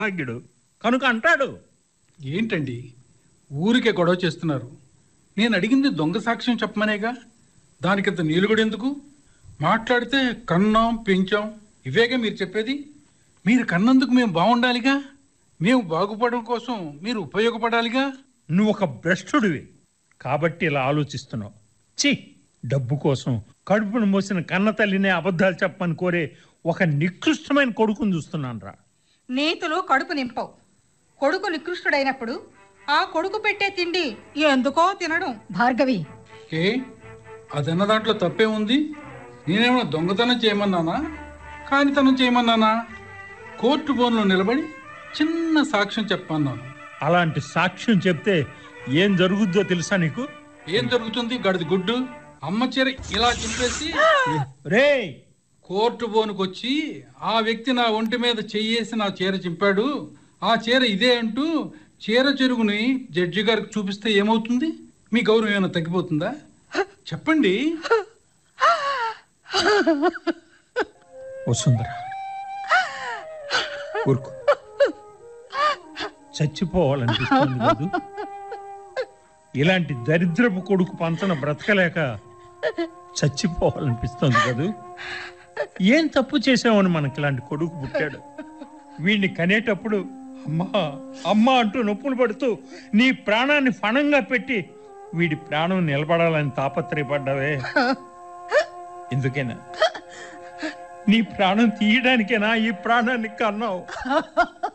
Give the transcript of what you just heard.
భాగ్యుడు కనుక అంటాడు ఏంటండి ఊరికే గొడవ చేస్తున్నారు నేను అడిగింది దొంగ సాక్ష్యం చెప్పమనేగా దానికింత నీలుగుడు ఎందుకు మాట్లాడితే కన్నాం పెంచాం ఇవేగా మీరు చెప్పేది మీరు కన్నందుకు మేము బాగుండాలిగా మేము బాగుపడడం కోసం మీరు ఉపయోగపడాలిగా నువ్వు ఒక భ్రష్టుడివి కాబట్టి ఇలా ఆలోచిస్తున్నావు చి డబ్బు కోసం కడుపును మోసిన కన్న తల్లినే అబద్ధాలు చెప్పని కోరే ఒక నికృష్టమైన కొడుకుని చూస్తున్నాను రా నీతులు కడుపు నింపవు కొడుకు నికృష్టుడైనప్పుడు ఆ కొడుకు పెట్టే తిండి ఎందుకో తినడం భార్గవి ఏ అదన్న దాంట్లో తప్పే ఉంది నేనేమైనా దొంగతనం చేయమన్నానా కానితనం చేయమన్నానా కోర్టు బోన్లో నిలబడి చిన్న సాక్ష్యం చెప్పన్నాను అలాంటి సాక్ష్యం చెప్తే ఏం జరుగుద్దో తెలుసా నీకు ఏం జరుగుతుంది గడిది గుడ్డు అమ్మ చీర ఇలా చింపేసి రే కోర్టు బోనుకు వచ్చి ఆ వ్యక్తి నా ఒంటి మీద చెయ్యేసి నా చీర చింపాడు ఆ చీర ఇదే అంటూ చీర చెరుగుని జడ్జి గారికి చూపిస్తే ఏమవుతుంది మీ గౌరవం ఏమైనా తగ్గిపోతుందా చెప్పండి వసుంధర ఊరుకో చచ్చిపోవాలనిపిస్తుంది కాదు ఇలాంటి దరిద్రపు కొడుకు పంచన బ్రతకలేక చచ్చిపోవాలనిపిస్తుంది కదూ ఏం తప్పు చేసామని మనకి ఇలాంటి కొడుకు పుట్టాడు వీడిని కనేటప్పుడు అమ్మా అమ్మా అంటూ నొప్పులు పడుతూ నీ ప్రాణాన్ని ఫణంగా పెట్టి వీడి ప్రాణం నిలబడాలని తాపత్రయపడ్డావే ఎందుకేనా నీ ప్రాణం తీయడానికేనా ఈ ప్రాణాన్ని కన్నావు